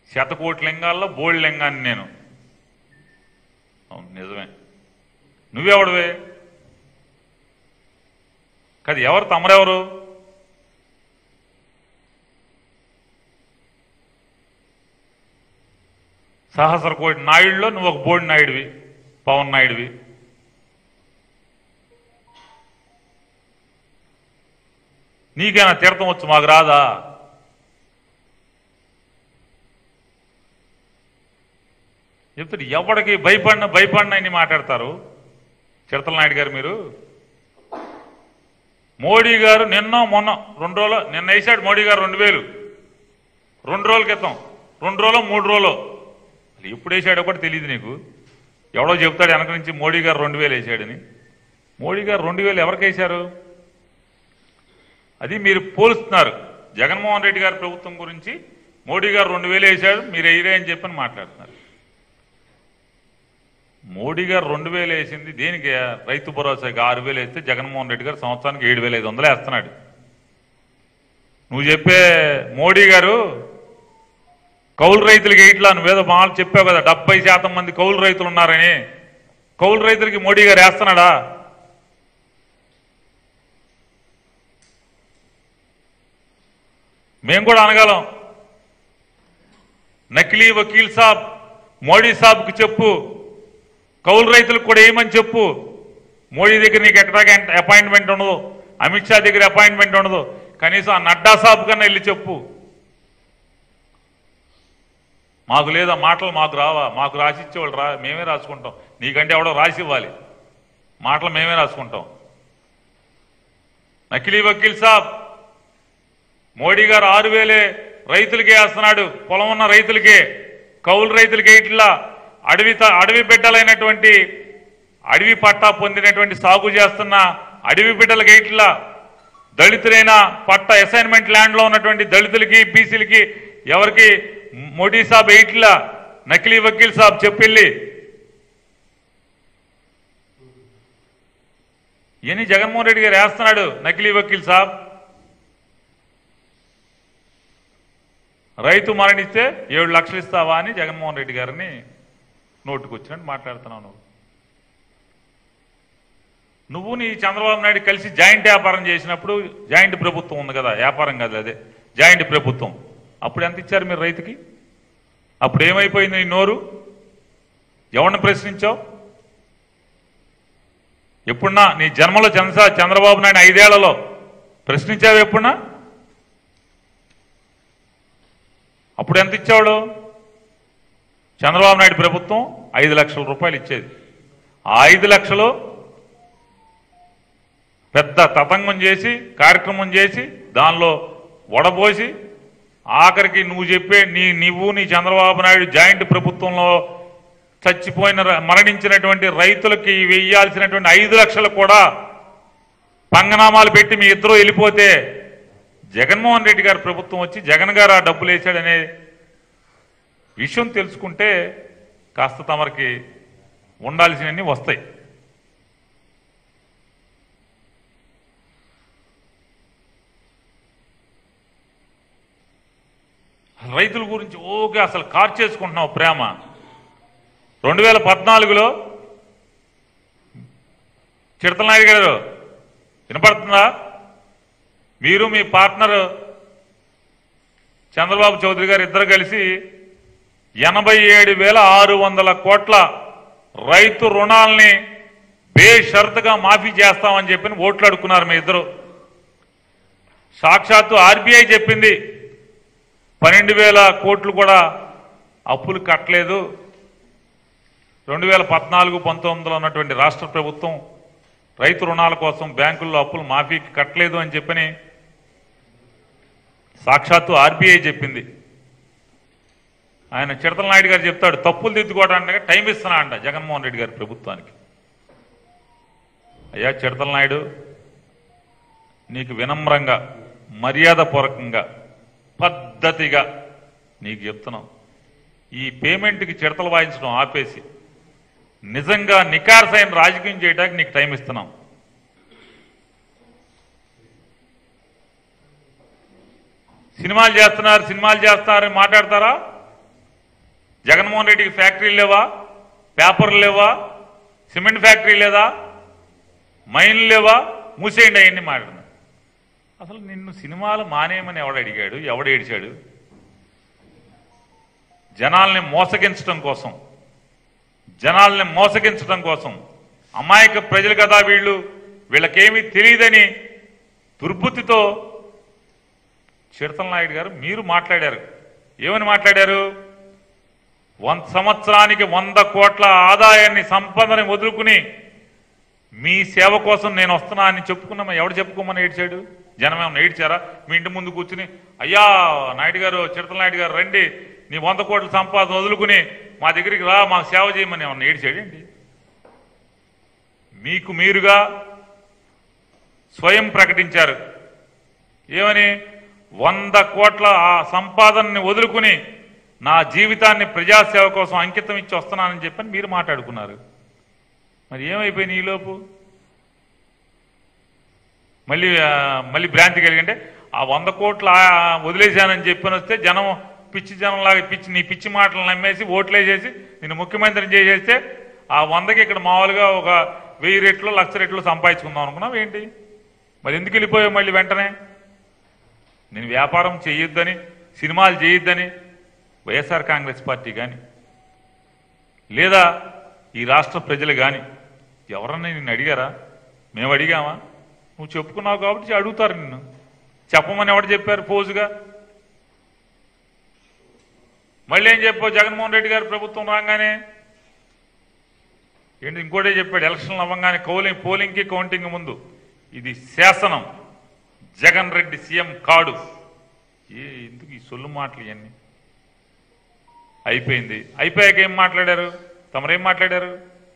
శతకోటి లింగాల్లో బోల్డ్ లింగాన్ని నేను అవును నిజమే నువ్వెవడవే కాదు ఎవరు తమరెవరు సహస్ర కోటి నాయుడులో నువ్వు ఒక బోడి నాయుడివి పవన్ నాయుడివి నీకేనా తీర్థం వచ్చు మాకు రాదా చెప్తాడు ఎవడికి భయపడిన భయపడిన అని మాట్లాడతారు చిరతల నాయుడు గారు మీరు మోడీ గారు నిన్న మొన్న రెండు రోజులు నిన్న వేసాడు మోడీ గారు రెండు వేలు రెండు రోజుల క్రితం రెండు రోజులు మూడు రోజులు అసలు ఎప్పుడు వేసాడో కూడా తెలియదు నీకు ఎవడో చెప్తాడు వెనక నుంచి మోడీ గారు రెండు వేలు వేసాడని మోడీ గారు రెండు వేలు ఎవరికి వేశారు అది మీరు పోలుస్తున్నారు జగన్మోహన్ రెడ్డి గారి ప్రభుత్వం గురించి మోడీ గారు రెండు వేలు వేశాడు మీరు వేయరే అని చెప్పని మాట్లాడుతున్నారు మోడీ గారు రెండు వేలు వేసింది దేనికి రైతు భరోసాకి ఆరు వేలు వేస్తే జగన్మోహన్ రెడ్డి గారు సంవత్సరానికి ఏడు వేల ఐదు వందలు వేస్తున్నాడు నువ్వు చెప్పే మోడీ గారు కౌలు రైతులకి ఇట్లా నువ్వేదో మాటలు చెప్పావు కదా డెబ్బై శాతం మంది కౌలు రైతులు ఉన్నారని కౌలు రైతులకి మోడీ గారు వేస్తున్నాడా మేము కూడా అనగలం నకిలీ వకీల్ సాబ్ మోడీ సాబ్కు చెప్పు కౌలు రైతులకు కూడా ఏమని చెప్పు మోడీ దగ్గర నీకు ఎక్కడా అపాయింట్మెంట్ ఉండదు అమిత్ షా దగ్గర అపాయింట్మెంట్ ఉండదు కనీసం ఆ నడ్డా సాబ్ కన్నా వెళ్ళి చెప్పు మాకు లేదా మాటలు మాకు రావా మాకు రాసిచ్చేవాళ్ళు రా మేమే రాసుకుంటాం నీకంటే ఎవడో రాసి ఇవ్వాలి మాటలు మేమే రాసుకుంటాం నకిలీ వకీల్ సాబ్ మోడీ గారు ఆరు వేలే రైతులకే వేస్తున్నాడు పొలం ఉన్న రైతులకే కౌలు రైతులకే ఇట్లా అడవి త- అడవి బిడ్డలైనటువంటి అడవి పట్టా పొందినటువంటి సాగు చేస్తున్న అడవి బిడ్డలకి ఇట్లా దళితులైన పట్ట అసైన్మెంట్ ల్యాండ్ లో ఉన్నటువంటి దళితులకి బీసీలకి ఎవరికి మోడీ సాబ్ ఎయిట్లా నకిలీ వకీల్ సాబ్ చెప్పిల్లి ఇవన్నీ జగన్మోహన్ రెడ్డి గారు వేస్తున్నాడు నకిలీ వకీల్ సాబ్ రైతు మరణిస్తే ఏడు లక్షలు ఇస్తావా అని జగన్మోహన్ రెడ్డి గారిని నోటుకొచ్చినట్టు మాట్లాడుతున్నావు నువ్వు నువ్వు నీ చంద్రబాబు నాయుడు కలిసి జాయింట్ వ్యాపారం చేసినప్పుడు జాయింట్ ప్రభుత్వం ఉంది కదా వ్యాపారం కాదు అదే జాయింట్ ప్రభుత్వం అప్పుడు ఎంత ఇచ్చారు మీరు రైతుకి అప్పుడు ఏమైపోయింది నీ నోరు ఎవరిని ప్రశ్నించావు ఎప్పుడన్నా నీ జన్మలో చంద్ర చంద్రబాబు నాయుడు ఐదేళ్లలో ప్రశ్నించావు ఎప్పుడన్నా అప్పుడు ఎంత ఇచ్చేవాడు చంద్రబాబు నాయుడు ప్రభుత్వం ఐదు లక్షల రూపాయలు ఇచ్చేది ఆ ఐదు లక్షలు పెద్ద తతంగం చేసి కార్యక్రమం చేసి దానిలో వడబోసి ఆఖరికి నువ్వు చెప్పే నీ నువ్వు నీ చంద్రబాబు నాయుడు జాయింట్ ప్రభుత్వంలో చచ్చిపోయిన ర- మరణించినటువంటి రైతులకి వెయ్యాల్సినటువంటి ఐదు లక్షలు కూడా పంగనామాలు పెట్టి మీ ఇద్దరు వెళ్ళిపోతే జగన్మోహన్ రెడ్డి గారి ప్రభుత్వం వచ్చి జగన్ గారు ఆ డబ్బులు వేశాడనే విషయం తెలుసుకుంటే కాస్త తమరికి ఉండాల్సినవన్నీ వస్తాయి రైతుల గురించి ఓకే అసలు కార్ చేసుకుంటున్నావు ప్రేమ రెండు వేల పద్నాలుగులో చిడతలనాయుడు గారు వినపడుతుందా మీరు మీ పార్ట్నర్ చంద్రబాబు చౌదరి గారు ఇద్దరు కలిసి ఎనభై ఏడు వేల ఆరు వందల కోట్ల రైతు రుణాల్ని బేషరతుగా మాఫీ చేస్తామని చెప్పి ఓట్లు అడుక్కున్నారు మీ ఇద్దరు సాక్షాత్తు ఆర్బీఐ చెప్పింది పన్నెండు వేల కోట్లు కూడా అప్పులు కట్టలేదు రెండు వేల పద్నాలుగు పంతొమ్మిదిలో ఉన్నటువంటి రాష్ట్ర ప్రభుత్వం రైతు రుణాల కోసం బ్యాంకుల్లో అప్పులు మాఫీకి కట్టలేదు అని చెప్పని సాక్షాత్తు ఆర్బీఐ చెప్పింది ఆయన చిడతల నాయుడు గారు చెప్తాడు తప్పులు దిద్దుకోవడానికి టైం ఇస్తున్నా అంట జగన్మోహన్ రెడ్డి గారి ప్రభుత్వానికి అయ్యా చిడతల నాయుడు నీకు వినమ్రంగా మర్యాదపూర్వకంగా పద్ధతిగా నీకు చెప్తున్నాం ఈ పేమెంట్కి చిడతలు వాయించడం ఆపేసి నిజంగా నికార్సైన రాజకీయం చేయడానికి నీకు టైం ఇస్తున్నాం సినిమాలు చేస్తున్నారు సినిమాలు చేస్తున్నారని మాట్లాడతారా జగన్మోహన్ రెడ్డికి ఫ్యాక్టరీలు లేవా పేపర్లు లేవా సిమెంట్ ఫ్యాక్టరీ లేదా మైన్లు లేవా మూసేయండి అవన్నీ మాట్లాడు అసలు నిన్ను సినిమాలు మానేయమని ఎవడు అడిగాడు ఎవడు ఏడిచాడు జనాల్ని మోసగించడం కోసం జనాల్ని మోసగించడం కోసం అమాయక ప్రజలు కదా వీళ్ళు వీళ్ళకేమీ తెలియదని దుర్బుద్ధితో చిడతల నాయుడు గారు మీరు మాట్లాడారు ఏమని మాట్లాడారు వంద సంవత్సరానికి వంద కోట్ల ఆదాయాన్ని సంపదని వదులుకుని మీ సేవ కోసం నేను వస్తున్నా అని చెప్పుకున్నామా ఎవడు చెప్పుకోమని ఏడ్చాడు జనం ఏమన్నా ఏడ్చారా మీ ఇంటి ముందు కూర్చుని అయ్యా నాయుడు గారు చిడతల నాయుడు గారు రండి నీ వంద కోట్ల సంపాదన వదులుకుని మా దగ్గరికి రా మాకు సేవ చేయమని ఏమన్నా ఏడ్చాడండి మీకు మీరుగా స్వయం ప్రకటించారు ఏమని వంద కోట్ల ఆ సంపాదనని వదులుకుని నా జీవితాన్ని ప్రజాసేవ కోసం అంకితం ఇచ్చి వస్తున్నానని చెప్పని మీరు మాట్లాడుకున్నారు మరి ఏమైపోయింది ఈలోపు మళ్ళీ ఆ, మళ్ళీ భ్రాంతి కలిగంటే ఆ వంద కోట్ల ఆ, వదిలేశానని చెప్పని వస్తే జనం పిచ్చి జనంలాగా పిచ్చి నీ పిచ్చి మాటలు నమ్మేసి ఓట్లేసేసి నేను ముఖ్యమంత్రిని చేసేస్తే ఆ వందకి ఇక్కడ మామూలుగా ఒక వెయ్యి రెట్లు లక్ష రెట్లు సంపాదించుకుందాం అనుకున్నావు ఏంటి మరి ఎందుకు వెళ్ళిపోయావు మళ్ళీ వెంటనే నేను వ్యాపారం చేయొద్దని సినిమాలు చేయొద్దని వైఎస్ఆర్ కాంగ్రెస్ పార్టీ కానీ లేదా ఈ రాష్ట్ర ప్రజలు కానీ ఎవరన్నా నిన్ను అడిగారా మేము అడిగామా నువ్వు చెప్పుకున్నావు కాబట్టి అడుగుతారు నిన్ను చెప్పమని ఎవరు చెప్పారు ఫోజుగా మళ్ళీ ఏం చెప్పావు జగన్మోహన్ రెడ్డి గారు ప్రభుత్వం రాగానే ఏంటి ఇంకోటే చెప్పాడు ఎలక్షన్లు అవ్వగానే కౌలింగ్ పోలింగ్కి కౌంటింగ్ ముందు ఇది శాసనం జగన్ రెడ్డి సీఎం కాడు ఏ ఎందుకు ఈ సొల్లు మాటలు ఇవన్నీ అయిపోయింది అయిపోయాక ఏం మాట్లాడారు తమరేం మాట్లాడారు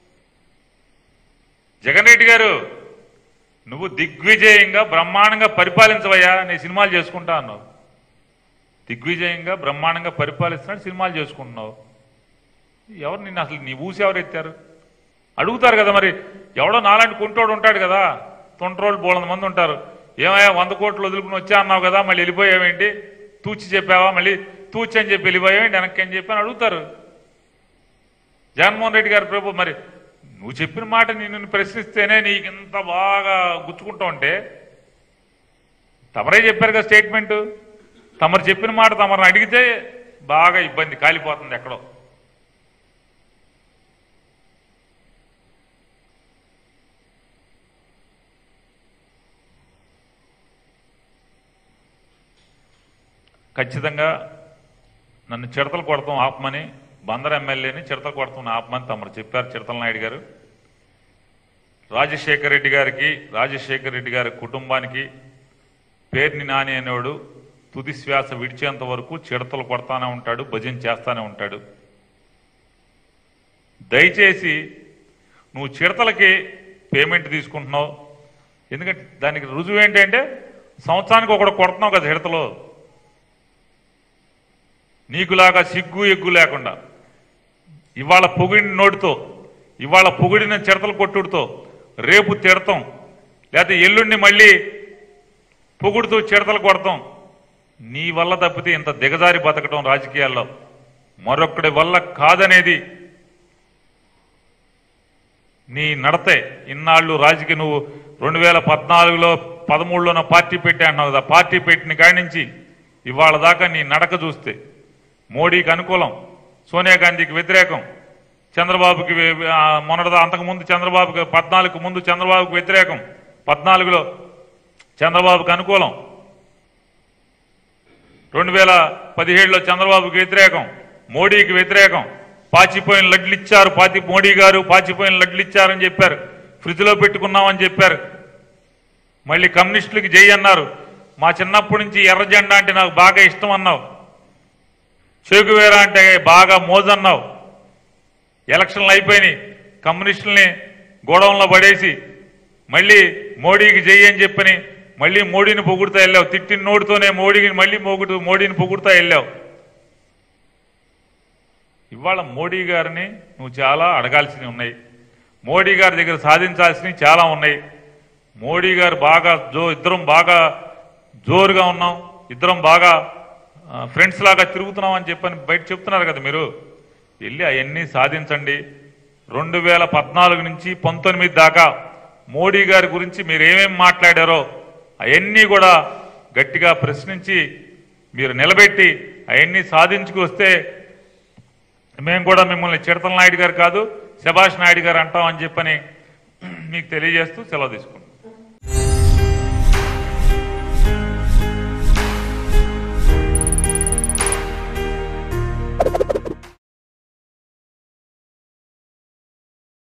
జగన్ రెడ్డి గారు నువ్వు దిగ్విజయంగా బ్రహ్మాండంగా పరిపాలించవయ్యా నేను సినిమాలు చేసుకుంటా అన్నావు దిగ్విజయంగా బ్రహ్మాండంగా పరిపాలిస్తున్నాడు సినిమాలు చేసుకుంటున్నావు ఎవరు నిన్ను అసలు నీ ఊసి ఎవరు ఎత్తారు అడుగుతారు కదా మరి ఎవడో నాలాంటి కుంటోడు ఉంటాడు కదా తొంట్రోళ్ళు బోలంత మంది ఉంటారు ఏమయ్యా వంద కోట్లు వదులుకుని వచ్చా అన్నావు కదా మళ్ళీ వెళ్ళిపోయావేంటి తూచి చెప్పావా మళ్ళీ తూచి అని చెప్పి వెళ్ళిపోయావేంటి వెనక్కి అని చెప్పి అని అడుగుతారు జగన్మోహన్ రెడ్డి గారి ప్రభు మరి నువ్వు చెప్పిన మాట నిన్ను ప్రశ్నిస్తేనే నీకు ఇంత బాగా గుచ్చుకుంటా ఉంటే తమరే చెప్పారు కదా స్టేట్మెంట్ తమరు చెప్పిన మాట తమరిని అడిగితే బాగా ఇబ్బంది కాలిపోతుంది ఎక్కడో ఖచ్చితంగా నన్ను చిడతలు కొడతాం ఆపమని బందర్ ఎమ్మెల్యేని చిడతలు కొడతాం ఆపమని తమరు చెప్పారు చిడతల నాయుడు గారు రాజశేఖర రెడ్డి గారికి రాజశేఖర రెడ్డి గారి కుటుంబానికి పేర్ని నాని అనేవాడు తుది శ్వాస విడిచేంత వరకు చిడతలు కొడతానే ఉంటాడు భజన చేస్తానే ఉంటాడు దయచేసి నువ్వు చిడతలకి పేమెంట్ తీసుకుంటున్నావు ఎందుకంటే దానికి రుజువు ఏంటంటే సంవత్సరానికి ఒకడు కొడుతున్నావు కదా చిడతలో నీకులాగా సిగ్గు ఎగ్గు లేకుండా ఇవాళ పొగిడిన నోటితో ఇవాళ పొగిడిన చిడతలు కొట్టుడుతో రేపు తిడతాం లేకపోతే ఎల్లుండి మళ్ళీ పొగుడుతూ చిడతలు కొడతాం నీ వల్ల తప్పితే ఇంత దిగజారి బతకటం రాజకీయాల్లో మరొక్కడి వల్ల కాదనేది నీ నడతే ఇన్నాళ్ళు రాజకీయ నువ్వు రెండు వేల పద్నాలుగులో పదమూడులోన పార్టీ పెట్టా అంటున్నావు కదా పార్టీ పెట్టిన కాడి నుంచి ఇవాళ దాకా నీ నడక చూస్తే మోడీకి అనుకూలం సోనియా గాంధీకి వ్యతిరేకం చంద్రబాబుకి వే- ఆ, మొన్నటిదా అంతకుముందు చంద్రబాబుకి పద్నాలుగు ముందు చంద్రబాబుకి వ్యతిరేకం పద్నాలుగులో చంద్రబాబుకి అనుకూలం రెండు వేల పదిహేడులో చంద్రబాబుకి వ్యతిరేకం మోడీకి వ్యతిరేకం పాచిపోయిన లడ్లు ఇచ్చారు పాతి మోడీ గారు పాచిపోయిన లడ్లు ఇచ్చారని చెప్పారు ఫ్రిడ్జ్లో పెట్టుకున్నామని చెప్పారు మళ్ళీ కమ్యూనిస్టులకి జై అన్నారు మా చిన్నప్పటి నుంచి ఎర్ర జెండా అంటే నాకు బాగా ఇష్టం అన్నావు చేకువేరా అంటే బాగా మోజన్నావు ఎలక్షన్లు అయిపోయినాయి కమ్యూనిస్టుల్ని గోడౌన్లో పడేసి మళ్ళీ మోడీకి జై అని చెప్పని మళ్ళీ మోడీని పొగుడుతా వెళ్ళావు తిట్టిన నోటితోనే మోడీని మళ్ళీ మొగుడు మోడీని పొగుడుతా వెళ్ళావు ఇవాళ మోడీ గారిని నువ్వు చాలా అడగాల్సినవి ఉన్నాయి మోడీ గారి దగ్గర సాధించాల్సినవి చాలా ఉన్నాయి మోడీ గారు బాగా జో ఇద్దరం బాగా జోరుగా ఉన్నాం ఇద్దరం బాగా ఫ్రెండ్స్ లాగా తిరుగుతున్నాం అని చెప్పని బయట చెప్తున్నారు కదా మీరు వెళ్ళి అవన్నీ సాధించండి రెండు వేల పద్నాలుగు నుంచి పంతొమ్మిది దాకా మోడీ గారి గురించి మీరు ఏమేం మాట్లాడారో అవన్నీ కూడా గట్టిగా ప్రశ్నించి మీరు నిలబెట్టి అవన్నీ సాధించుకొస్తే మేము కూడా మిమ్మల్ని చిడతల నాయుడు గారు కాదు శభాష్ నాయుడు గారు అంటామని చెప్పని మీకు తెలియజేస్తూ సెలవు తీసుకుంటాం